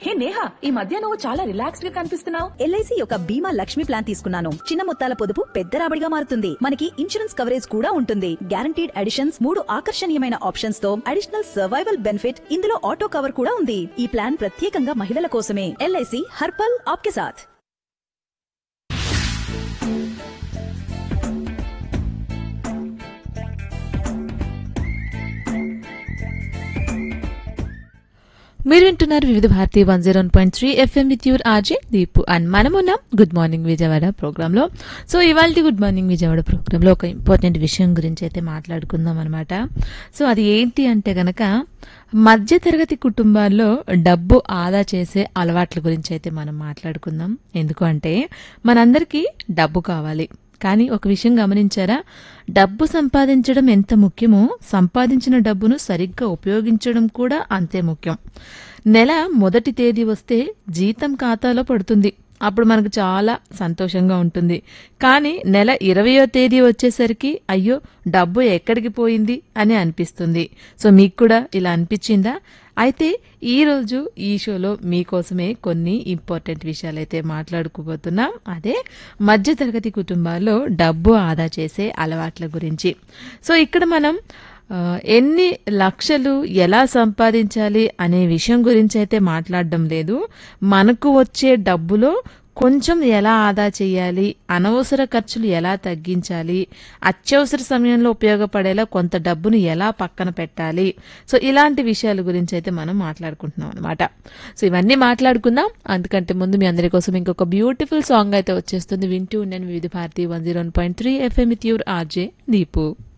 హే నేహా ఈ మధ్య నువ్వు చాలా రిలాక్స్డ్ గా కనిపిస్తున్నావు ఎల్ఐసి యొక్క బీమా లక్ష్మి ప్లాన్ తీసుకున్నాను చిన్న మొత్తాల పొదుపు పెద్ద రాబడిగా మారుతుంది మనకి ఇన్సూరెన్స్ కవరేజ్ కూడా ఉంటుంది గ్యారంటీడ్ అడిషన్స్ మూడు ఆకర్షణీయమైన ఆప్షన్స్ తో అడిషనల్ సర్వైవల్ బెనిఫిట్ ఇందులో ఆటో కవర్ కూడా ఉంది ఈ ప్లాన్ ప్రత్యేకంగా మహిళల కోసమే ఎల్ఐసి హర్పల్ ఆప్కే సాథ్ మీరు వింటున్నారు Vividh Bharati one zero point three FM with your RJ Deepu and మనమున్నాం గుడ్ మార్నింగ్ విజయవాడ ప్రోగ్రాంలో సో ఇవాళ గుడ్ మార్నింగ్ విజయవాడ ప్రోగ్రాంలో ఒక ఇంపార్టెంట్ విషయం గురించి అయితే మాట్లాడుకుందాం అనమాట సో అది ఏంటి అంటే గనక మధ్యతరగతి కుటుంబాల్లో డబ్బు ఆదా చేసే అలవాట్ల గురించి అయితే మనం మాట్లాడుకుందాం ఎందుకు అంటే మనందరికీ డబ్బు కావాలి కానీ ఒక విషయం గమనించారా డబ్బు సంపాదించడం ఎంత ముఖ్యమో సంపాదించిన డబ్బును సరిగ్గా ఉపయోగించడం కూడా అంతే ముఖ్యం నెల మొదటి తేదీ వస్తే జీతం ఖాతాలో పడుతుంది అప్పుడు మనకు చాలా సంతోషంగా ఉంటుంది కానీ నెల ఇరవయో తేదీ వచ్చేసరికి అయ్యో డబ్బు ఎక్కడికి పోయింది అని అనిపిస్తుంది సో మీకు కూడా ఇలా అనిపించిందా అయితే ఈరోజు ఈ షోలో మీకోసమే కొన్ని ఇంపార్టెంట్ విషయాలైతే మాట్లాడుకోబోతున్నాం అదే మధ్యతరగతి కుటుంబాల్లో డబ్బు ఆదా చేసే అలవాట్ల గురించి సో ఇక్కడ మనం ఆ, ఎన్ని లక్షలు ఎలా సంపాదించాలి అనే విషయం గురించి అయితే మాట్లాడడం లేదు మనకు వచ్చే డబ్బులో కొంచెం ఎలా ఆదా చేయాలి అనవసర ఖర్చులు ఎలా తగ్గించాలి అత్యవసర సమయంలో ఉపయోగపడేలా కొంత డబ్బును ఎలా పక్కన పెట్టాలి సో ఇలాంటి విషయాల గురించి అయితే మనం మాట్లాడుకుంటున్నాం అనమాట సో ఇవన్నీ మాట్లాడుకుందాం అందుకంటే ముందు మీ అందరి కోసం ఇంకొక బ్యూటిఫుల్ సాంగ్ అయితే వచ్చేస్తుంది వింటూ ఉండండి Vividh Bharati one zero point three FM with your RJ Deepu